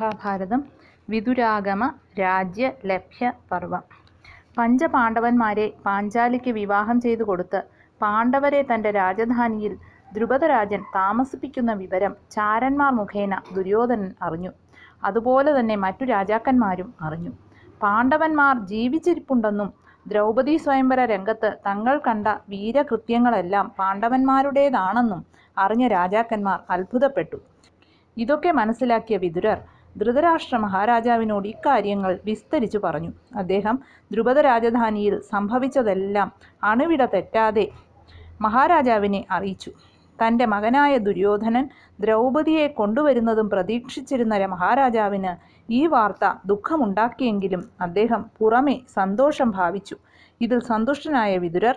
മഹാഭാരതം വിദുരാഗമ രാജ്യ ലഭ്യ പർവം പഞ്ചപാണ്ഡവന്മാരെ പാഞ്ചാലിക്ക് വിവാഹം ചെയ്തു കൊടുത്ത് പാണ്ഡവരെ തൻ്റെ രാജധാനിയിൽ ദ്രുപദരാജൻ താമസിപ്പിക്കുന്ന വിവരം ചാരന്മാർ മുഖേന ദുര്യോധനൻ അറിഞ്ഞു അതുപോലെ തന്നെ മറ്റു രാജാക്കന്മാരും അറിഞ്ഞു പാണ്ഡവന്മാർ ജീവിച്ചിരിപ്പുണ്ടെന്നും ദ്രൗപദി സ്വയംവര രംഗത്ത് തങ്ങൾ കണ്ട വീരകൃത്യങ്ങളെല്ലാം പാണ്ഡവന്മാരുടേതാണെന്നും അറിഞ്ഞ രാജാക്കന്മാർ അത്ഭുതപ്പെട്ടു ഇതൊക്കെ മനസ്സിലാക്കിയ വിതുരർ ധൃതരാഷ്ട്ര മഹാരാജാവിനോട് ഇക്കാര്യങ്ങൾ വിസ്തരിച്ചു പറഞ്ഞു അദ്ദേഹം ദ്രുപദ രാജധാനിയിൽ സംഭവിച്ചതെല്ലാം അണുവിട തെറ്റാതെ മഹാരാജാവിനെ അറിയിച്ചു തൻ്റെ മകനായ ദുര്യോധനൻ ദ്രൗപദിയെ കൊണ്ടുവരുന്നതും പ്രതീക്ഷിച്ചിരുന്ന മഹാരാജാവിന് ഈ വാർത്ത ദുഃഖമുണ്ടാക്കിയെങ്കിലും അദ്ദേഹം പുറമെ സന്തോഷം ഭാവിച്ചു ഇതിൽ സന്തുഷ്ടനായ വിതുരർ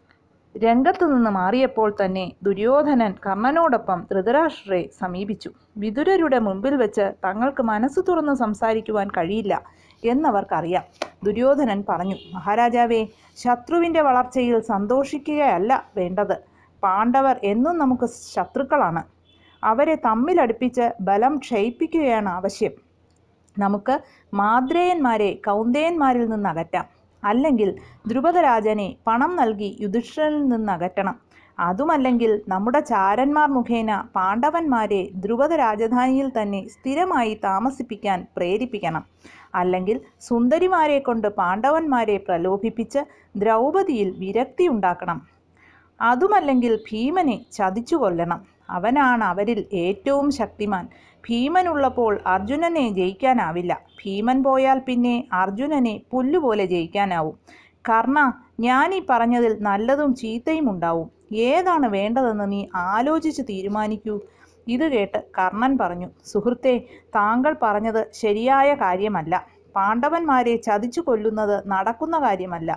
രംഗത്തു നിന്ന് മാറിയപ്പോൾ തന്നെ ദുര്യോധനൻ കർണനോടൊപ്പം ധൃതരാഷ്ട്രരെ സമീപിച്ചു വിതുരരുടെ മുമ്പിൽ വെച്ച് തങ്ങൾക്ക് മനസ്സ് തുറന്ന് സംസാരിക്കുവാൻ കഴിയില്ല എന്നവർക്കറിയാം ദുര്യോധനൻ പറഞ്ഞു മഹാരാജാവേ ശത്രുവിൻ്റെ വളർച്ചയിൽ സന്തോഷിക്കുകയല്ല വേണ്ടത് പാണ്ഡവർ എന്നും നമുക്ക് ശത്രുക്കളാണ് അവരെ തമ്മിലടുപ്പിച്ച് ബലം ക്ഷയിപ്പിക്കുകയാണ് ആവശ്യം നമുക്ക് മാദ്രേയന്മാരെ കൗന്ദേയന്മാരിൽ നിന്ന് അകറ്റാം അല്ലെങ്കിൽ ദ്രുപദരാജനെ പണം നൽകി യുധിഷ്ഠിരനിൽ നിന്ന് അകറ്റണം അതുമല്ലെങ്കിൽ നമ്മുടെ ചാരന്മാർ മുഖേന പാണ്ഡവന്മാരെ ദ്രുപദ രാജധാനിയിൽ തന്നെ സ്ഥിരമായി താമസിപ്പിക്കാൻ പ്രേരിപ്പിക്കണം അല്ലെങ്കിൽ സുന്ദരിമാരെ കൊണ്ട് പാണ്ഡവന്മാരെ പ്രലോഭിപ്പിച്ച് ദ്രൗപദിയിൽ വിരക്തി ഉണ്ടാക്കണം അതുമല്ലെങ്കിൽ ഭീമനെ ചതിച്ചു കൊല്ലണം അവനാണ് അവരിൽ ഏറ്റവും ശക്തിമാൻ ഭീമനുള്ളപ്പോൾ അർജുനനെ ജയിക്കാനാവില്ല ഭീമൻ പോയാൽ പിന്നെ അർജുനനെ പുല്ലുപോലെ ജയിക്കാനാവും കർണ ഞാൻ ഈ പറഞ്ഞതിൽ നല്ലതും ചീത്തയും ഉണ്ടാവും ഏതാണ് വേണ്ടതെന്ന് നീ ആലോചിച്ച് തീരുമാനിക്കൂ ഇത് കേട്ട് കർണൻ പറഞ്ഞു സുഹൃത്തെ താങ്കൾ പറഞ്ഞത് ശരിയായ കാര്യമല്ല പാണ്ഡവന്മാരെ ചതിച്ചു കൊല്ലുന്നത് നടക്കുന്ന കാര്യമല്ല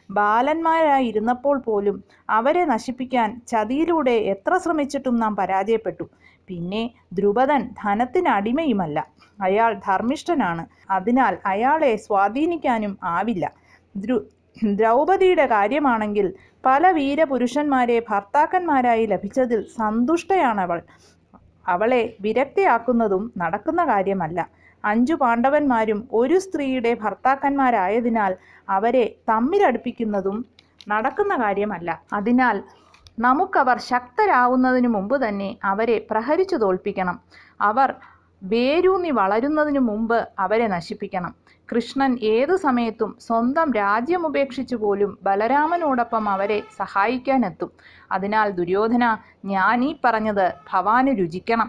ബാലന്മാരായിരുന്നപ്പോൾ പോലും അവരെ നശിപ്പിക്കാൻ ചതിയിലൂടെ എത്ര ശ്രമിച്ചിട്ടും നാം പരാജയപ്പെട്ടു പിന്നെ ദ്രുപദൻ ധനത്തിന് അടിമയുമല്ല അയാൾ ധർമ്മിഷ്ഠനാണ് അതിനാൽ അയാളെ സ്വാധീനിക്കാനും ആവില്ല ദ്രു ദ്രൗപദിയുടെ കാര്യമാണെങ്കിൽ പല വീരപുരുഷന്മാരെ ഭർത്താക്കന്മാരായി ലഭിച്ചതിൽ സന്തുഷ്ടയാണവൾ അവളെ വിരക്തിയാക്കുന്നതും നടക്കുന്ന കാര്യമല്ല അഞ്ചു പാണ്ഡവന്മാരും ഒരു സ്ത്രീയുടെ ഭർത്താക്കന്മാരായതിനാൽ അവരെ തമ്മിലടുപ്പിക്കുന്നതും നടക്കുന്ന കാര്യമല്ല അതിനാൽ നമുക്കവർ ശക്തരാവുന്നതിനു മുമ്പ് തന്നെ അവരെ പ്രഹരിച്ചു തോൽപ്പിക്കണം അവർ വേരൂന്നി വളരുന്നതിനു മുമ്പ് അവരെ നശിപ്പിക്കണം കൃഷ്ണൻ ഏതു സമയത്തും സ്വന്തം രാജ്യം ഉപേക്ഷിച്ചു പോലും ബലരാമനോടൊപ്പം അവരെ സഹായിക്കാനെത്തും അതിനാൽ ദുര്യോധന ഞാൻ ഈ പറഞ്ഞത് ഭവാന് രുചിക്കണം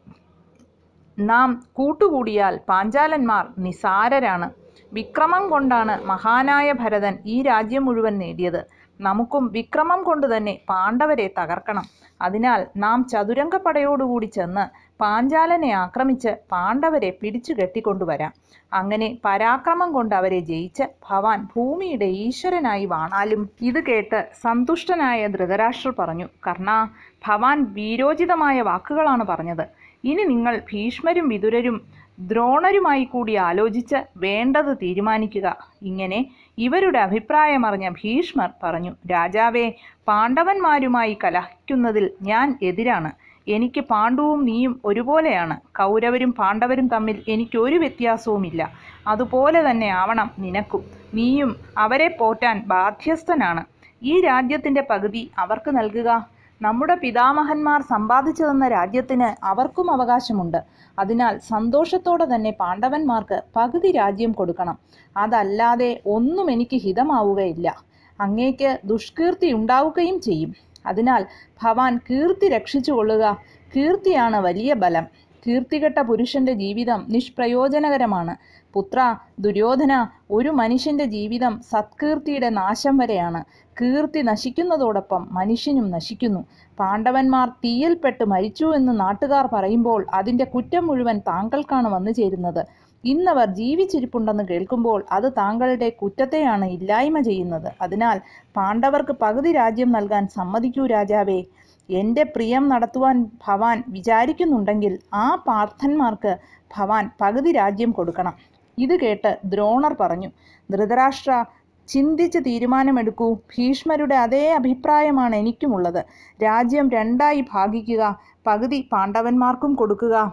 നാം കൂട്ടുകൂടിയാൽ പാഞ്ചാലന്മാർ നിസാരരാണ് വിക്രമം കൊണ്ടാണ് മഹാനായ ഭരതൻ ഈ രാജ്യം മുഴുവൻ നേടിയത് നമുക്കും വിക്രമം കൊണ്ട് തന്നെ പാണ്ഡവരെ തകർക്കണം അതിനാൽ നാം ചതുരംഗപ്പടയോടുകൂടി ചെന്ന് പാഞ്ചാലനെ ആക്രമിച്ച് പാണ്ഡവരെ പിടിച്ചു കെട്ടിക്കൊണ്ടുവരാം അങ്ങനെ പരാക്രമം കൊണ്ട് അവരെ ജയിച്ച് ഭവാൻ ഭൂമിയുടെ ഈശ്വരനായി വാണാലും ഇത് കേട്ട് സന്തുഷ്ടനായ ധൃതരാഷ്ട്രർ പറഞ്ഞു കർണ ഭവാൻ വീരോചിതമായ വാക്കുകളാണ് പറഞ്ഞത് ഇനി നിങ്ങൾ ഭീഷ്മരും വിതുരരും ദ്രോണരുമായി കൂടി ആലോചിച്ച് വേണ്ടത് തീരുമാനിക്കുക ഇങ്ങനെ ഇവരുടെ അഭിപ്രായമറിഞ്ഞ ഭീഷ്മർ പറഞ്ഞു രാജാവേ പാണ്ഡവന്മാരുമായി കലഹിക്കുന്നതിൽ ഞാൻ എതിരാണ് എനിക്ക് പാണ്ഡുവും നീയും ഒരുപോലെയാണ് കൗരവരും പാണ്ഡവരും തമ്മിൽ എനിക്കൊരു വ്യത്യാസവുമില്ല അതുപോലെ തന്നെ ആവണം നിനക്കും നീയും അവരെ പോറ്റാൻ ബാധ്യസ്ഥനാണ് ഈ രാജ്യത്തിൻ്റെ പകുതി അവർക്ക് നൽകുക നമ്മുടെ പിതാമഹന്മാർ സമ്പാദിച്ചു തന്ന രാജ്യത്തിന് അവർക്കും അവകാശമുണ്ട് അതിനാൽ സന്തോഷത്തോടെ തന്നെ പാണ്ഡവന്മാർക്ക് പകുതി രാജ്യം കൊടുക്കണം അതല്ലാതെ ഒന്നും എനിക്ക് ഹിതമാവുകയില്ല അങ്ങേക്ക് ദുഷ്കീർത്തി ഉണ്ടാവുകയും ചെയ്യും അതിനാൽ ഭവാൻ കീർത്തി രക്ഷിച്ചു കൊള്ളുക കീർത്തിയാണ് വലിയ ബലം കീർത്തികെട്ട പുരുഷന്റെ ജീവിതം നിഷ്പ്രയോജനകരമാണ് പുത്ര ദുര്യോധന ഒരു മനുഷ്യന്റെ ജീവിതം സത്കീർത്തിയുടെ നാശം വരെയാണ് കീർത്തി നശിക്കുന്നതോടൊപ്പം മനുഷ്യനും നശിക്കുന്നു പാണ്ഡവന്മാർ തീയിൽപ്പെട്ട് മരിച്ചു എന്ന് നാട്ടുകാർ പറയുമ്പോൾ അതിൻ്റെ കുറ്റം മുഴുവൻ താങ്കൾക്കാണ് വന്നു ചേരുന്നത് ഇന്നവർ ജീവിച്ചിരിപ്പുണ്ടെന്ന് കേൾക്കുമ്പോൾ അത് താങ്കളുടെ കുറ്റത്തെയാണ് ഇല്ലായ്മ ചെയ്യുന്നത് അതിനാൽ പാണ്ഡവർക്ക് പകുതി രാജ്യം നൽകാൻ സമ്മതിക്കൂ രാജാവേ എൻ്റെ പ്രിയം നടത്തുവാൻ ഭവാൻ വിചാരിക്കുന്നുണ്ടെങ്കിൽ ആ പാർത്ഥന്മാർക്ക് ഭവാൻ പകുതി രാജ്യം കൊടുക്കണം ഇത് കേട്ട് ദ്രോണർ പറഞ്ഞു ധൃതരാഷ്ട്ര ചിന്തിച്ച് തീരുമാനമെടുക്കൂ ഭീഷ്മരുടെ അതേ അഭിപ്രായമാണ് എനിക്കുമുള്ളത് രാജ്യം രണ്ടായി ഭാഗിക്കുക പകുതി പാണ്ഡവന്മാർക്കും കൊടുക്കുക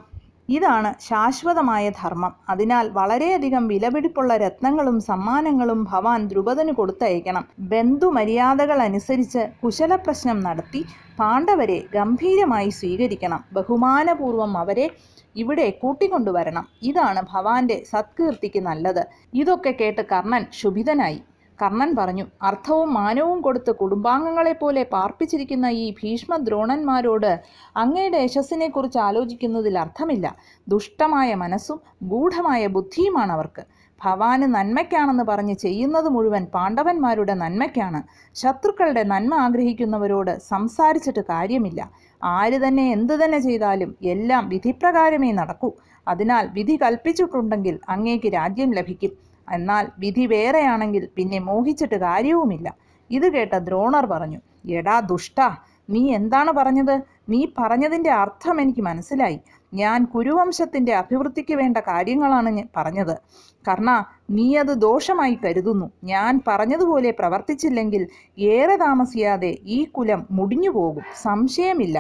ഇതാണ് ശാശ്വതമായ ധർമ്മം അതിനാൽ വളരെയധികം വിലപിടിപ്പുള്ള രത്നങ്ങളും സമ്മാനങ്ങളും ഭവാൻ ദ്രുപദന് കൊടുത്തയക്കണം ബന്ധുമര്യാദകൾ അനുസരിച്ച് കുശലപ്രശ്നം നടത്തി പാണ്ഡവരെ ഗംഭീരമായി സ്വീകരിക്കണം ബഹുമാനപൂർവം അവരെ ഇവിടെ കൂട്ടിക്കൊണ്ടുവരണം ഇതാണ് ഭവാന്റെ സത്കീർത്തിക്ക് നല്ലത് ഇതൊക്കെ കേട്ട് കർണൻ ക്ഷുഭിതനായി കർണൻ പറഞ്ഞു അർത്ഥവും മാനവും കൊടുത്ത് കുടുംബാംഗങ്ങളെപ്പോലെ പാർപ്പിച്ചിരിക്കുന്ന ഈ ഭീഷ്മ ദ്രോണന്മാരോട് അങ്ങയുടെ യശസ്സിനെക്കുറിച്ച് ആലോചിക്കുന്നതിൽ അർത്ഥമില്ല ദുഷ്ടമായ മനസ്സും ഗൂഢമായ ബുദ്ധിയുമാണ് അവർക്ക് ഭവാന് നന്മയ്ക്കാണെന്ന് പറഞ്ഞ് ചെയ്യുന്നത് മുഴുവൻ പാണ്ഡവന്മാരുടെ നന്മയ്ക്കാണ് ശത്രുക്കളുടെ നന്മ ആഗ്രഹിക്കുന്നവരോട് സംസാരിച്ചിട്ട് കാര്യമില്ല ആര് തന്നെ എന്തു തന്നെ ചെയ്താലും എല്ലാം വിധിപ്രകാരമേ നടക്കൂ അതിനാൽ വിധി കൽപ്പിച്ചിട്ടുണ്ടെങ്കിൽ അങ്ങേക്ക് രാജ്യം ലഭിക്കും എന്നാൽ വിധി വേറെയാണെങ്കിൽ പിന്നെ മോഹിച്ചിട്ട് കാര്യവുമില്ല ഇത് കേട്ട ദ്രോണർ പറഞ്ഞു എടാ ദുഷ്ട നീ എന്താണ് പറഞ്ഞത് നീ പറഞ്ഞതിൻ്റെ അർത്ഥം എനിക്ക് മനസ്സിലായി ഞാൻ കുരുവംശത്തിൻ്റെ അഭിവൃദ്ധിക്ക് വേണ്ട കാര്യങ്ങളാണ് ഞാൻ പറഞ്ഞത് കർണ നീ അത് ദോഷമായി കരുതുന്നു ഞാൻ പറഞ്ഞതുപോലെ പ്രവർത്തിച്ചില്ലെങ്കിൽ ഏറെ താമസിയാതെ ഈ കുലം മുടിഞ്ഞു പോകും സംശയമില്ല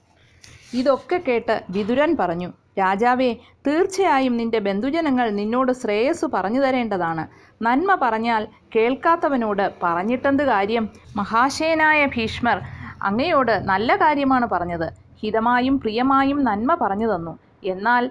ഇതൊക്കെ കേട്ട് വിതുരൻ പറഞ്ഞു രാജാവേ തീർച്ചയായും നിന്റെ ബന്ധുജനങ്ങൾ നിന്നോട് ശ്രേയസ് പറഞ്ഞു തരേണ്ടതാണ് നന്മ പറഞ്ഞാൽ കേൾക്കാത്തവനോട് പറഞ്ഞിട്ടെന്ത് കാര്യം മഹാശയനായ ഭീഷ്മർ അങ്ങയോട് നല്ല കാര്യമാണ് പറഞ്ഞത് ഹിതമായും പ്രിയമായും നന്മ പറഞ്ഞു തന്നു എന്നാൽ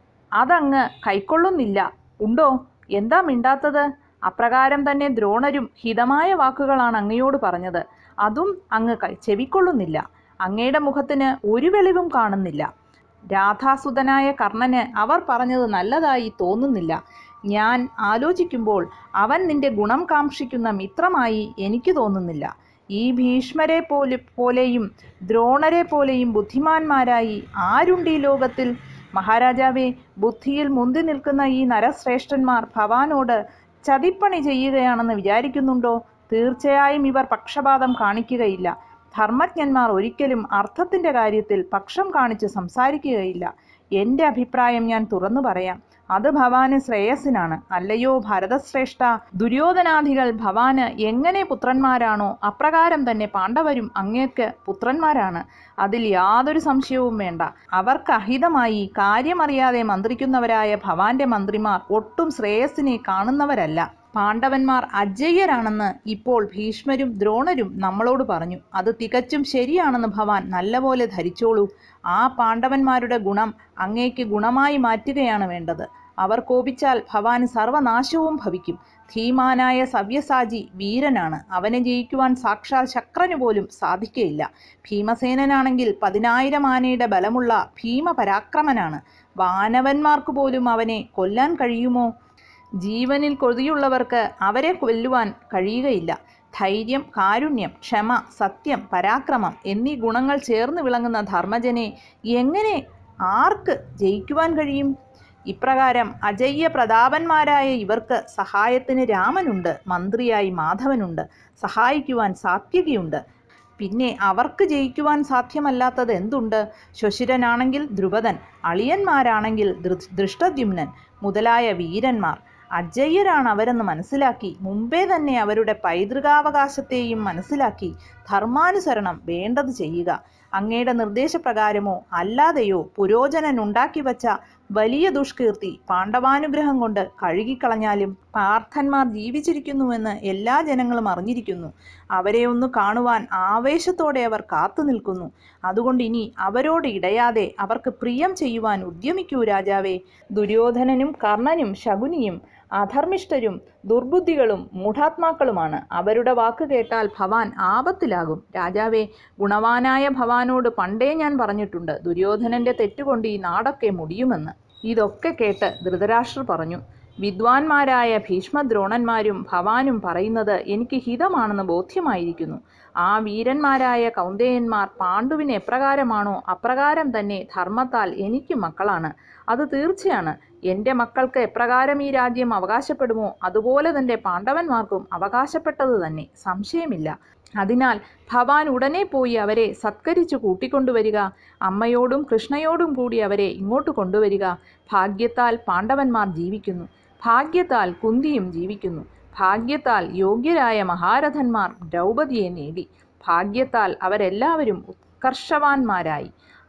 അതങ്ങ് കൈക്കൊള്ളുന്നില്ല ഉണ്ടോ എന്താ മിണ്ടാത്തത് അപ്രകാരം തന്നെ ദ്രോണരും ഹിതമായ വാക്കുകളാണ് അങ്ങയോട് പറഞ്ഞത് അതും അങ്ങ് കൈ- ചെവിക്കൊള്ളുന്നില്ല അങ്ങയുടെ മുഖത്തിന് ഒരു വെളിവും കാണുന്നില്ല രാധാസുതനായ കർണന് അവർ പറഞ്ഞത് നല്ലതായി തോന്നുന്നില്ല ഞാൻ ആലോചിക്കുമ്പോൾ അവൻ നിന്റെ ഗുണം കാക്ഷിക്കുന്ന മിത്രമായി എനിക്ക് തോന്നുന്നില്ല ഈ ഭീഷ്മരെ പോലെ പോലെയും ദ്രോണരെ പോലെയും ബുദ്ധിമാന്മാരായി ആരുണ്ട് ഈ ലോകത്തിൽ മഹാരാജാവേ ബുദ്ധിയിൽ മുന്തി നിൽക്കുന്ന ഈ നരശ്രേഷ്ഠന്മാർ ഭവാനോട് ചതിപ്പണി ചെയ്യുകയാണെന്ന് വിചാരിക്കുന്നുണ്ടോ തീർച്ചയായും ഇവർ പക്ഷപാതം കാണിക്കുകയില്ല ധർമ്മജ്ഞന്മാർ ഒരിക്കലും അർത്ഥത്തിൻ്റെ കാര്യത്തിൽ പക്ഷം കാണിച്ച് സംസാരിക്കുകയില്ല എൻ്റെ അഭിപ്രായം ഞാൻ തുറന്നു പറയാം അത് ഭവാന് ശ്രേയസ്സിനാണ് അല്ലയോ ഭരതശ്രേഷ്ഠ ദുര്യോധനാദികൾ ഭവാന് എങ്ങനെ പുത്രന്മാരാണോ അപ്രകാരം തന്നെ പാണ്ഡവരും അങ്ങേക്ക് പുത്രന്മാരാണ് അതിൽ യാതൊരു സംശയവും വേണ്ട അവർക്ക് അഹിതമായി കാര്യമറിയാതെ മന്ത്രിക്കുന്നവരായ ഭവാന്റെ മന്ത്രിമാർ ഒട്ടും ശ്രേയസ്സിനെ കാണുന്നവരല്ല പാണ്ഡവന്മാർ അജയ്യരാണെന്ന് ഇപ്പോൾ ഭീഷ്മരും ദ്രോണരും നമ്മളോട് പറഞ്ഞു അത് തികച്ചും ശരിയാണെന്ന് ഭവാൻ നല്ലപോലെ ധരിച്ചോളൂ ആ പാണ്ഡവന്മാരുടെ ഗുണം അങ്ങേക്ക് ഗുണമായി മാറ്റുകയാണ് വേണ്ടത് അവർ കോപിച്ചാൽ ഭവാന് സർവനാശവും ഭവിക്കും ധീമാനായ സവ്യസാചി വീരനാണ് അവനെ ജയിക്കുവാൻ സാക്ഷാൽ ശക്രന് പോലും സാധിക്കയില്ല ഭീമസേനനാണെങ്കിൽ പതിനായിരം ആനയുടെ ബലമുള്ള ഭീമപരാക്രമനാണ് വാനവന്മാർക്ക് പോലും അവനെ കൊല്ലാൻ കഴിയുമോ ജീവനിൽ കൊതിയുള്ളവർക്ക് അവരെ കൊല്ലുവാൻ കഴിയുകയില്ല ധൈര്യം കാരുണ്യം ക്ഷമ സത്യം പരാക്രമം എന്നീ ഗുണങ്ങൾ ചേർന്ന് വിളങ്ങുന്ന ധർമ്മജനെ എങ്ങനെ ആർക്ക് ജയിക്കുവാൻ കഴിയും ഇപ്രകാരം അജയ്യ പ്രതാപന്മാരായ ഇവർക്ക് സഹായത്തിന് രാമനുണ്ട് മന്ത്രിയായി മാധവനുണ്ട് സഹായിക്കുവാൻ സാത്യകിയുണ്ട് പിന്നെ അവർക്ക് ജയിക്കുവാൻ സാധ്യമല്ലാത്തത് എന്തുണ്ട് ശശിരനാണെങ്കിൽ ധ്രുപദൻ അളിയന്മാരാണെങ്കിൽ ദൃ- ദൃഷ്ടദ്യുമ്നൻ മുതലായ വീരന്മാർ അജയ്യരാണ് അവരെന്ന് മനസ്സിലാക്കി മുമ്പേ തന്നെ അവരുടെ പൈതൃകാവകാശത്തെയും മനസ്സിലാക്കി ധർമാനുസരണം വേണ്ടത് ചെയ്യുക അങ്ങയുടെ നിർദ്ദേശപ്രകാരമോ അല്ലാതെയോ പുരോജനൻ ഉണ്ടാക്കി വച്ച വലിയ ദുഷ്കീർത്തി പാണ്ഡവാനുഗ്രഹം കൊണ്ട് കഴുകിക്കളഞ്ഞാലും പാർത്ഥന്മാർ ജീവിച്ചിരിക്കുന്നുവെന്ന് എല്ലാ ജനങ്ങളും അറിഞ്ഞിരിക്കുന്നു അവരെ ഒന്ന് കാണുവാൻ ആവേശത്തോടെ അവർ കാത്തു നിൽക്കുന്നു അതുകൊണ്ട് ഇനി അവരോട് ഇടയാതെ അവർക്ക് പ്രിയം ചെയ്യുവാൻ ഉദ്യമിക്കൂ രാജാവേ ദുര്യോധനനും കർണനും ശകുനിയും അധർമ്മിഷ്ഠരും ദുർബുദ്ധികളും മൂഢാത്മാക്കളുമാണ് അവരുടെ വാക്ക് കേട്ടാൽ ഭവാൻ ആപത്തിലാകും രാജാവേ ഗുണവാനായ ഭവാനോട് പണ്ടേ ഞാൻ പറഞ്ഞിട്ടുണ്ട് ദുര്യോധനന്റെ തെറ്റുകൊണ്ട് ഈ നാടൊക്കെ മുടിയുമെന്ന് ഇതൊക്കെ കേട്ട് ധൃതരാഷ്ട്രർ പറഞ്ഞു വിദ്വാൻമാരായ ഭീഷ്മദ്രോണന്മാരും ഭവാനും പറയുന്നത് എനിക്ക് ഹിതമാണെന്ന് ബോധ്യമായിരിക്കുന്നു ആ വീരന്മാരായ കൗന്ദേയന്മാർ പാണ്ഡുവിന് എപ്രകാരമാണോ അപ്രകാരം തന്നെ ധർമ്മത്താൽ എനിക്ക് മക്കളാണ് അത് തീർച്ചയാണ് എൻ്റെ മക്കൾക്ക് എപ്രകാരം ഈ രാജ്യം അവകാശപ്പെടുമോ അതുപോലെ തന്നെ പാണ്ഡവന്മാർക്കും അവകാശപ്പെട്ടത് തന്നെ സംശയമില്ല അതിനാൽ ഭവാൻ ഉടനെ പോയി അവരെ സത്കരിച്ചു കൂട്ടിക്കൊണ്ടുവരിക അമ്മയോടും കൃഷ്ണയോടും കൂടി അവരെ ഇങ്ങോട്ട് കൊണ്ടുവരിക ഭാഗ്യത്താൽ പാണ്ഡവന്മാർ ജീവിക്കുന്നു ഭാഗ്യത്താൽ കുന്തിയും ജീവിക്കുന്നു ഭാഗ്യത്താൽ യോഗ്യരായ മഹാരഥന്മാർ ദ്രൗപദിയെ നേടി ഭാഗ്യത്താൽ അവരെല്ലാവരും ഉത്കർഷവാന്മാരായി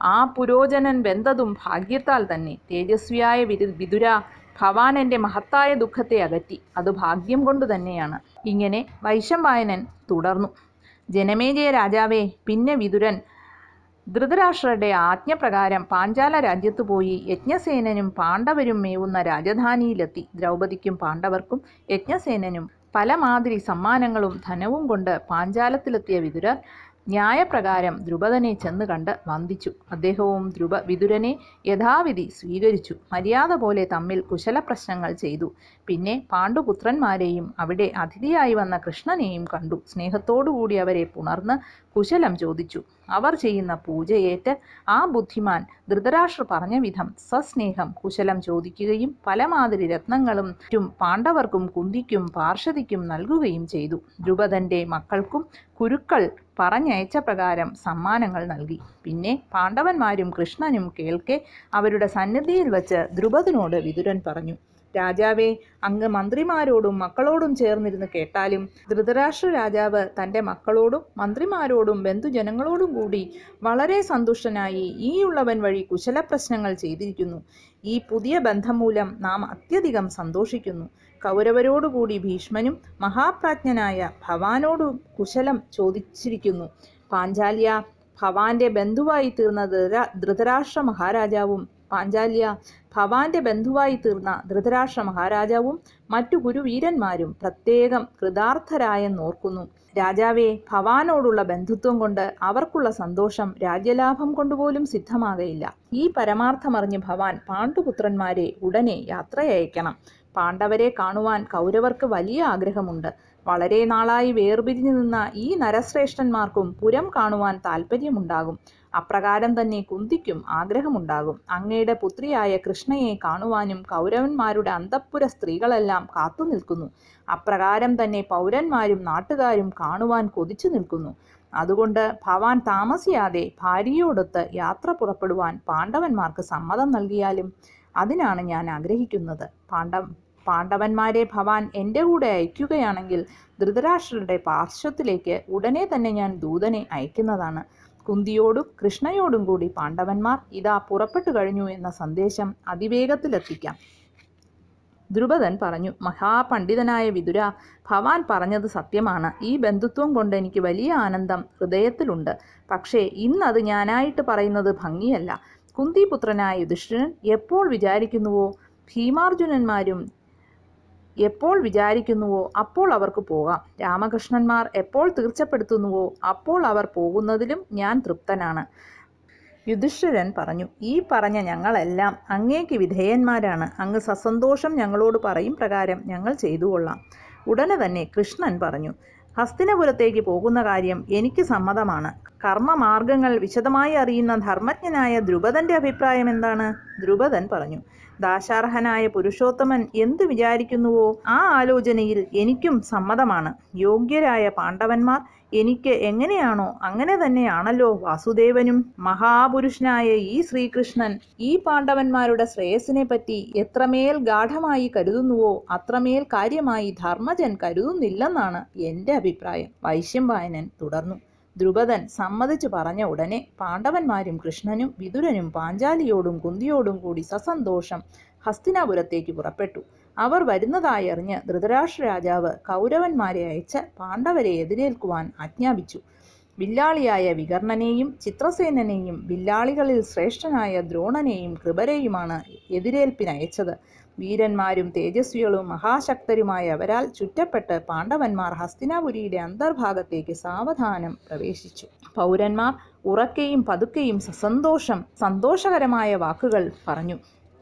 ആ പുരോചനൻ വെന്തതും ഭാഗ്യത്താൽ തന്നെ തേജസ്വിയായ വിരു വിതുര ഭവാൻ എൻ്റെ മഹത്തായ ദുഃഖത്തെ അകറ്റി അത് ഭാഗ്യം കൊണ്ട് തന്നെയാണ് ഇങ്ങനെ വൈശമ്പായനൻ തുടർന്നു ജനമേജയ രാജാവേ പിന്നെ വിതുരൻ ധൃതരാഷ്ട്രരുടെ ആജ്ഞപ്രകാരം പാഞ്ചാല രാജ്യത്തു പോയി യജ്ഞസേനനും പാണ്ഡവരും മേവുന്ന രാജധാനിയിലെത്തി ദ്രൗപദിക്കും പാണ്ഡവർക്കും യജ്ഞസേനനും പല മാതിരി സമ്മാനങ്ങളും ധനവും കൊണ്ട് പാഞ്ചാലത്തിലെത്തിയ വിതുരർ ന്യായപ്രകാരം ദ്രുപദനെ ചെന്ന് കണ്ട് വന്ദിച്ചു അദ്ദേഹവും ദ്രുപ വിതുരനെ യഥാവിധി സ്വീകരിച്ചു മര്യാദ പോലെ തമ്മിൽ കുശലപ്രശ്നങ്ങൾ ചെയ്തു പിന്നെ പാണ്ഡുപുത്രന്മാരെയും അവിടെ അതിഥിയായി വന്ന കൃഷ്ണനെയും കണ്ടു സ്നേഹത്തോടുകൂടി അവരെ പുണർന്ന് കുശലം ചോദിച്ചു അവർ ചെയ്യുന്ന പൂജയേറ്റ് ആ ബുദ്ധിമാൻ ധൃതരാഷ്ട്ര പറഞ്ഞ വിധം സസ്നേഹം കുശലം ചോദിക്കുകയും പലമാതിരി രത്നങ്ങളും മറ്റും പാണ്ഡവർക്കും കുന്തിക്കും പാർഷദിക്കും നൽകുകയും ചെയ്തു ദ്രുപദന്റെ മക്കൾക്കും കുരുക്കൾ പറഞ്ഞയച്ച പ്രകാരം സമ്മാനങ്ങൾ നൽകി പിന്നെ പാണ്ഡവന്മാരും കൃഷ്ണനും കേൾക്കെ അവരുടെ സന്നിധിയിൽ വച്ച് ദ്രുപദനോട് വിതുരൻ പറഞ്ഞു രാജാവേ അങ്ങ് മന്ത്രിമാരോടും മക്കളോടും ചേർന്നിരുന്ന് കേട്ടാലും ധൃതരാഷ്ട്ര രാജാവ് തൻ്റെ മക്കളോടും മന്ത്രിമാരോടും ബന്ധുജനങ്ങളോടും കൂടി വളരെ സന്തുഷ്ടനായി ഈയുള്ളവൻ വഴി കുശലപ്രശ്നങ്ങൾ ചെയ്തിരിക്കുന്നു ഈ പുതിയ ബന്ധം മൂലം നാം അത്യധികം സന്തോഷിക്കുന്നു കൗരവരോടുകൂടി ഭീഷ്മനും മഹാപ്രാജ്ഞനായ ഭവാനോട് കുശലം ചോദിച്ചിരിക്കുന്നു പാഞ്ചാല്യ ഭവാന്റെ ബന്ധുവായി തീർന്ന ധൃതരാ- ധൃതരാഷ്ട്ര മഹാരാജാവും പാഞ്ചാല്യ ഭവാന്റെ ബന്ധുവായി തീർന്ന ധൃതരാഷ്ട്ര മഹാരാജാവും മറ്റു ഗുരുവീരന്മാരും പ്രത്യേകം കൃതാർത്ഥരായെന്നോർക്കുന്നു രാജാവേ ഭവാനോടുള്ള ബന്ധുത്വം കൊണ്ട് അവർക്കുള്ള സന്തോഷം രാജ്യലാഭം കൊണ്ടുപോലും സിദ്ധമാകയില്ല ഈ പരമാർത്ഥമറിഞ്ഞ് ഭവാൻ പാണ്ഡുപുത്രന്മാരെ ഉടനെ യാത്രയയക്കണം പാണ്ഡവരെ കാണുവാൻ കൗരവർക്ക് വലിയ ആഗ്രഹമുണ്ട് വളരെ നാളായി വേർപിരിഞ്ഞു നിന്ന ഈ നരശ്രേഷ്ഠന്മാർക്കും പുരം കാണുവാൻ താല്പര്യമുണ്ടാകും അപ്രകാരം തന്നെ കുന്തിക്കും ആഗ്രഹമുണ്ടാകും അങ്ങയുടെ പുത്രിയായ കൃഷ്ണയെ കാണുവാനും കൗരവന്മാരുടെ അന്തഃപുര സ്ത്രീകളെല്ലാം കാത്തു നിൽക്കുന്നു അപ്രകാരം തന്നെ പൗരന്മാരും നാട്ടുകാരും കാണുവാൻ കൊതിച്ചു നിൽക്കുന്നു അതുകൊണ്ട് ഭവാൻ താമസിയാതെ ഭാര്യയോടൊത്ത് യാത്ര പുറപ്പെടുവാൻ പാണ്ഡവന്മാർക്ക് സമ്മതം നൽകിയാലും അതിനാണ് ഞാൻ ആഗ്രഹിക്കുന്നത് പാണ്ഡവ പാണ്ഡവന്മാരെ ഭവാൻ എൻ്റെ കൂടെ അയക്കുകയാണെങ്കിൽ ധൃതരാഷ്ട്രരുടെ പാർശ്വത്തിലേക്ക് ഉടനെ തന്നെ ഞാൻ ദൂതനെ അയക്കുന്നതാണ് കുന്തിയോടും കൃഷ്ണയോടും കൂടി പാണ്ഡവന്മാർ ഇതാ പുറപ്പെട്ടു കഴിഞ്ഞു എന്ന സന്ദേശം അതിവേഗത്തിലെത്തിക്കാം ദ്രുപദൻ പറഞ്ഞു മഹാപണ്ഡിതനായ വിതുര ഭവാൻ പറഞ്ഞത് സത്യമാണ് ഈ ബന്ധുത്വം കൊണ്ട് എനിക്ക് വലിയ ആനന്ദം ഹൃദയത്തിലുണ്ട് പക്ഷേ ഇന്നത് ഞാനായിട്ട് പറയുന്നത് ഭംഗിയല്ല കുന്തിപുത്രനായ യുധിഷ്ഠിരൻ എപ്പോൾ വിചാരിക്കുന്നുവോ ഭീമാർജുനന്മാരും എപ്പോൾ വിചാരിക്കുന്നുവോ അപ്പോൾ അവർക്ക് പോകാം രാമകൃഷ്ണന്മാർ എപ്പോൾ തീർച്ചപ്പെടുത്തുന്നുവോ അപ്പോൾ അവർ പോകുന്നതിലും ഞാൻ തൃപ്തനാണ് യുധിഷ്ഠിരൻ പറഞ്ഞു ഈ പറഞ്ഞ ഞങ്ങളെല്ലാം അങ്ങേക്ക് വിധേയന്മാരാണ് അങ്ങ് സസന്തോഷം ഞങ്ങളോട് പറയും പ്രകാരം ഞങ്ങൾ ചെയ്തു കൊള്ളാം ഉടനെ തന്നെ കൃഷ്ണൻ പറഞ്ഞു ഹസ്തിനപുരത്തേക്ക് പോകുന്ന കാര്യം എനിക്ക് സമ്മതമാണ് കർമ്മമാർഗങ്ങൾ വിശദമായി അറിയുന്ന ധർമ്മജ്ഞനായ ദ്രുപദന്റെ അഭിപ്രായം എന്താണ് ദ്രുപദൻ പറഞ്ഞു ദാശാർഹനായ പുരുഷോത്തമൻ എന്ത് വിചാരിക്കുന്നുവോ ആ ആലോചനയിൽ എനിക്കും സമ്മതമാണ് യോഗ്യരായ പാണ്ഡവന്മാർ എനിക്ക് എങ്ങനെയാണോ അങ്ങനെ തന്നെയാണല്ലോ വാസുദേവനും മഹാപുരുഷനായ ഈ ശ്രീകൃഷ്ണൻ ഈ പാണ്ഡവന്മാരുടെ ശ്രേയസിനെ പറ്റി എത്രമേൽ ഗാഠമായി കരുതുന്നുവോ അത്രമേൽ കാര്യമായി ധർമ്മജൻ കരുതുന്നില്ലെന്നാണ് എൻ്റെ അഭിപ്രായം വൈശ്യംപായനൻ തുടർന്നു ദ്രുപദൻ സമ്മതിച്ചു പറഞ്ഞ ഉടനെ പാണ്ഡവന്മാരും കൃഷ്ണനും വിതുരനും പാഞ്ചാലിയോടും കുന്തിയോടും കൂടി സസന്തോഷം ഹസ്തിനാപുരത്തേക്ക് പുറപ്പെട്ടു അവർ വരുന്നതായി അറിഞ്ഞ് ധൃതരാഷ്ട്ര രാജാവ് കൗരവന്മാരെ അയച്ച് പാണ്ഡവരെ എതിരേൽക്കുവാൻ ആജ്ഞാപിച്ചു വില്ലാളിയായ വികർണനെയും ചിത്രസേനനെയും വില്ലാളികളിൽ ശ്രേഷ്ഠനായ ദ്രോണനെയും കൃപരെയുമാണ് എതിരേൽപ്പിനയച്ചത് വീരന്മാരും തേജസ്വികളും മഹാശക്തരുമായ അവരാൽ ചുറ്റപ്പെട്ട് പാണ്ഡവന്മാർ ഹസ്തിനാപുരിയുടെ അന്തർഭാഗത്തേക്ക് സാവധാനം പ്രവേശിച്ചു പൗരന്മാർ ഉറക്കെയും പതുക്കെയും സസന്തോഷം സന്തോഷകരമായ വാക്കുകൾ പറഞ്ഞു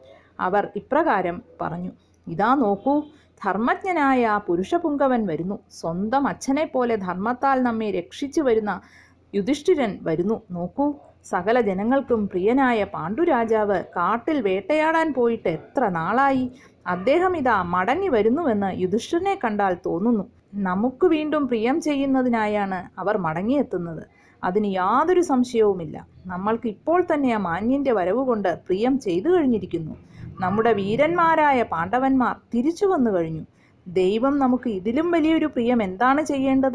അവർ ഇപ്രകാരം പറഞ്ഞു ഇതാ നോക്കൂ ധർമ്മജ്ഞനായ ആ പുരുഷപുങ്കവൻ വരുന്നു സ്വന്തം അച്ഛനെ പോലെ ധർമ്മത്താൽ നമ്മെ രക്ഷിച്ചു വരുന്ന യുധിഷ്ഠിരൻ വരുന്നു നോക്കൂ സകല ജനങ്ങൾക്കും പ്രിയനായ പാണ്ഡുരാജാവ് കാട്ടിൽ വേട്ടയാടാൻ പോയിട്ട് എത്ര നാളായി അദ്ദേഹം ഇതാ മടങ്ങി വരുന്നുവെന്ന് യുധിഷ്ഠിരനെ കണ്ടാൽ തോന്നുന്നു നമുക്ക് വീണ്ടും പ്രിയം ചെയ്യുന്നതിനായാണ് അവർ മടങ്ങിയെത്തുന്നത് അതിന് യാതൊരു സംശയവുമില്ല നമ്മൾക്ക് ഇപ്പോൾ തന്നെ ആ മാന്യന്റെ വരവുകൊണ്ട് പ്രിയം ചെയ്തു കഴിഞ്ഞിരിക്കുന്നു നമ്മുടെ വീരന്മാരായ പാണ്ഡവന്മാർ തിരിച്ചു വന്നു കഴിഞ്ഞു ദൈവം നമുക്ക് ഇതിലും വലിയൊരു പ്രിയം എന്താണ് ചെയ്യേണ്ടത്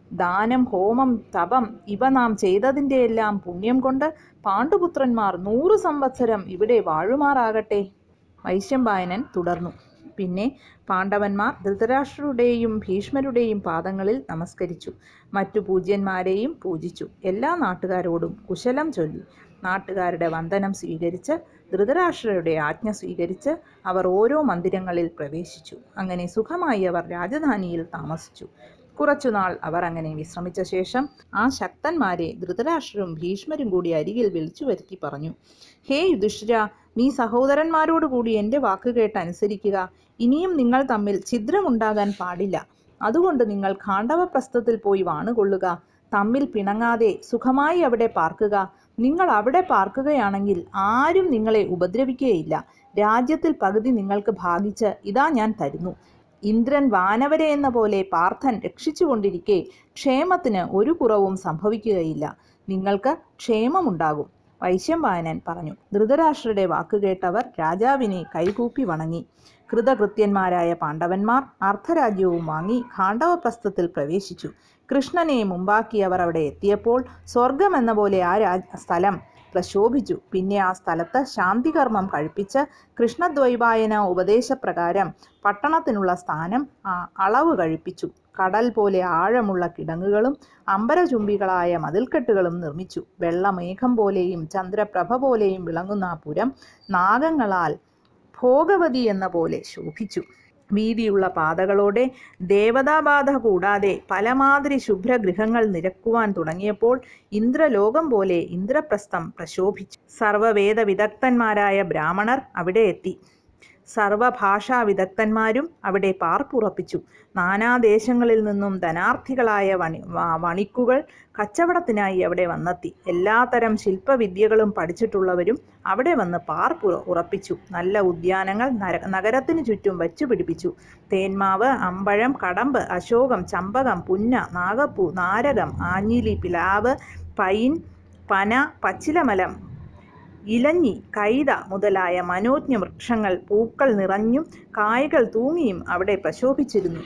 ദാനം ഹോമം തപം ഇവ നാം ചെയ്തതിൻ്റെയെല്ലാം പുണ്യം കൊണ്ട് പാണ്ഡുപുത്രന്മാർ നൂറ് സംവത്സരം ഇവിടെ വാഴുമാറാകട്ടെ വൈശ്യമ്പായനൻ തുടർന്നു പിന്നെ പാണ്ഡവന്മാർ ധൃതരാഷ്ട്രരുടെയും ഭീഷ്മരുടെയും പാദങ്ങളിൽ നമസ്കരിച്ചു മറ്റു പൂജ്യന്മാരെയും പൂജിച്ചു എല്ലാ നാട്ടുകാരോടും കുശലം ചൊല്ലി നാട്ടുകാരുടെ വന്ദനം സ്വീകരിച്ച് ധൃതരാഷ്ട്രരുടെ ആജ്ഞ സ്വീകരിച്ച് അവർ ഓരോ മന്ദിരങ്ങളിൽ പ്രവേശിച്ചു അങ്ങനെ സുഖമായി അവർ രാജധാനിയിൽ താമസിച്ചു കുറച്ചുനാൾ അവർ അങ്ങനെ വിശ്രമിച്ച ശേഷം ആ ശക്തന്മാരെ ധൃതരാഷ്ട്രരും ഭീഷ്മരും കൂടി അരികിൽ വിളിച്ചു വരുത്തി പറഞ്ഞു ഹേ യുധിഷ്ഠിര നീ സഹോദരന്മാരോട് കൂടി എൻ്റെ വാക്ക് കേട്ട് അനുസരിക്കുക ഇനിയും നിങ്ങൾ തമ്മിൽ ഛിദ്രമുണ്ടാകാൻ പാടില്ല അതുകൊണ്ട് നിങ്ങൾ ഖാണ്ഡവപ്രസ്ഥത്തിൽ പോയി വാണുകൊള്ളുക തമ്മിൽ പിണങ്ങാതെ സുഖമായി അവിടെ പാർക്കുക നിങ്ങൾ അവിടെ പാർക്കുകയാണെങ്കിൽ ആരും നിങ്ങളെ ഉപദ്രവിക്കുകയില്ല രാജ്യത്തിൽ പകുതി നിങ്ങൾക്ക് ഭാഗിച്ച് ഇതാ ഞാൻ തരുന്നു ഇന്ദ്രൻ വാനവരെ എന്ന പോലെ പാർത്ഥൻ രക്ഷിച്ചുകൊണ്ടിരിക്കെ ക്ഷേമത്തിന് ഒരു കുറവും സംഭവിക്കുകയില്ല നിങ്ങൾക്ക് ക്ഷേമമുണ്ടാകും വൈശ്യംവായനൻ പറഞ്ഞു ധൃതരാഷ്ട്രരുടെ വാക്കുകേട്ടവർ രാജാവിനെ കൈകൂപ്പി വണങ്ങി കൃതകൃത്യന്മാരായ പാണ്ഡവന്മാർ അർദ്ധരാജ്യവും വാങ്ങി ഖാണ്ഡവപ്രസ്ഥത്തിൽ പ്രവേശിച്ചു കൃഷ്ണനെ മുമ്പാക്കി അവർ അവിടെ എത്തിയപ്പോൾ സ്വർഗം എന്ന പോലെ ആ രാജ സ്ഥലം പ്രശോഭിച്ചു പിന്നെ ആ സ്ഥലത്ത് ശാന്തികർമ്മം കഴിപ്പിച്ച് കൃഷ്ണദ്വൈപായന ഉപദേശപ്രകാരം പട്ടണത്തിനുള്ള സ്ഥാനം ആ അളവ് കഴിപ്പിച്ചു കടൽ പോലെ ആഴമുള്ള കിടങ്ങുകളും അമ്പരചുംബികളായ മതിൽക്കെട്ടുകളും നിർമ്മിച്ചു വെള്ളമേഘം പോലെയും ചന്ദ്രപ്രഭ പോലെയും വിളങ്ങുന്ന ആ പുരം നാഗങ്ങളാൽ ഭോഗവതി എന്ന പോലെ ശോഭിച്ചു വീതിയുള്ള പാതകളോടെ ദേവതാബാധ കൂടാതെ പലമാതിരി ശുഭ്രഗൃഹങ്ങൾ നിരക്കുവാൻ തുടങ്ങിയപ്പോൾ ഇന്ദ്രലോകം പോലെ ഇന്ദ്രപ്രസ്ഥം പ്രശോഭിച്ചു സർവവേദ വിദഗ്ധന്മാരായ ബ്രാഹ്മണർ അവിടെ എത്തി സർവഭാഷാ വിദഗ്ധന്മാരും അവിടെ പാർപ്പുറപ്പിച്ചു നാനാദേശങ്ങളിൽ നിന്നും ധനാർത്ഥികളായ വണി വ- വണിക്കുകൾ കച്ചവടത്തിനായി അവിടെ വന്നെത്തി എല്ലാത്തരം ശില്പവിദ്യകളും പഠിച്ചിട്ടുള്ളവരും അവിടെ വന്ന് പാർപ്പു ഉറപ്പിച്ചു നല്ല ഉദ്യാനങ്ങൾ നര നഗരത്തിനു ചുറ്റും വച്ചു പിടിപ്പിച്ചു തേന്മാവ് അമ്പഴം കടമ്പ് അശോകം ചമ്പകം പുന്ന നാഗപ്പൂ നാരകം ആഞ്ഞിലി പിലാവ് പൈൻ പന പച്ചിലമലം ഇലഞ്ഞി കൈത മുതലായ മനോജ്ഞ വൃക്ഷങ്ങൾ പൂക്കൾ നിറഞ്ഞും കായകൾ തൂങ്ങിയും അവിടെ പ്രശോഭിച്ചിരുന്നു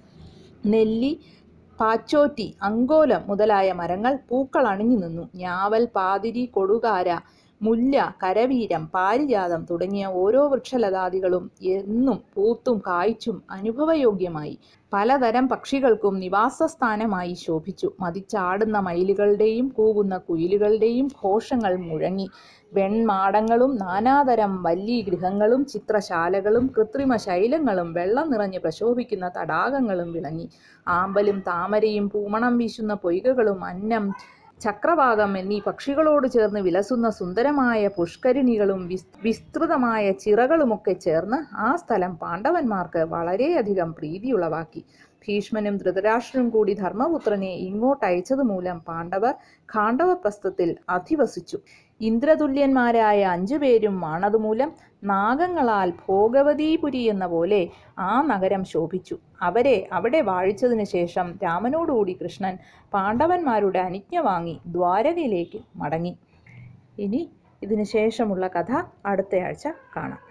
നെല്ലി പാച്ചോറ്റി അങ്കോലം മുതലായ മരങ്ങൾ പൂക്കൾ അണിഞ്ഞു നിന്നു ഞാവൽ പാതിരി കൊടുകാര മുല്ല കരവീരം പാരിജാതം തുടങ്ങിയ ഓരോ വൃക്ഷലതാദികളും എന്നും പൂത്തും കായ്ച്ചും അനുഭവയോഗ്യമായി പലതരം പക്ഷികൾക്കും നിവാസസ്ഥാനമായി ശോഭിച്ചു മതിച്ചാടുന്ന മയിലുകളുടെയും കൂകുന്ന കുയിലുകളുടെയും ഘോഷങ്ങൾ മുഴങ്ങി വെൺമാടങ്ങളും നാനാതരം വല്ലി ഗൃഹങ്ങളും ചിത്രശാലകളും കൃത്രിമ ശൈലങ്ങളും വെള്ളം നിറഞ്ഞ് പ്രശോഭിക്കുന്ന തടാകങ്ങളും വിളങ്ങി ആമ്പലും താമരയും പൂമണം വീശുന്ന പൊയ്കകളും അന്നം ചക്രവാകം എന്നീ പക്ഷികളോട് ചേർന്ന് വിലസുന്ന സുന്ദരമായ പുഷ്കരിണികളും വിസ് വിസ്തൃതമായ ചിറകളുമൊക്കെ ചേർന്ന് ആ സ്ഥലം പാണ്ഡവന്മാർക്ക് വളരെയധികം പ്രീതിയുളവാക്കി ഭീഷ്മനും ധൃതരാഷ്ട്രനും കൂടി ധർമ്മപുത്രനെ ഇങ്ങോട്ട് അയച്ചത് മൂലം പാണ്ഡവർ ഖാണ്ഡവപ്രസ്ഥത്തിൽ അധിവസിച്ചു ഇന്ദ്രതുല്യന്മാരായ അഞ്ചുപേരും വാണതുമൂലം നാഗങ്ങളാൽ ഭോഗവതീപുരി എന്ന പോലെ ആ നഗരം ശോഭിച്ചു അവരെ അവിടെ വാഴിച്ചതിനു ശേഷം രാമനോടുകൂടി കൃഷ്ണൻ പാണ്ഡവന്മാരുടെ അനുജ്ഞ വാങ്ങി ദ്വാരകയിലേക്ക് മടങ്ങി ഇനി ഇതിനു ശേഷമുള്ള കഥ അടുത്തയാഴ്ച കാണാം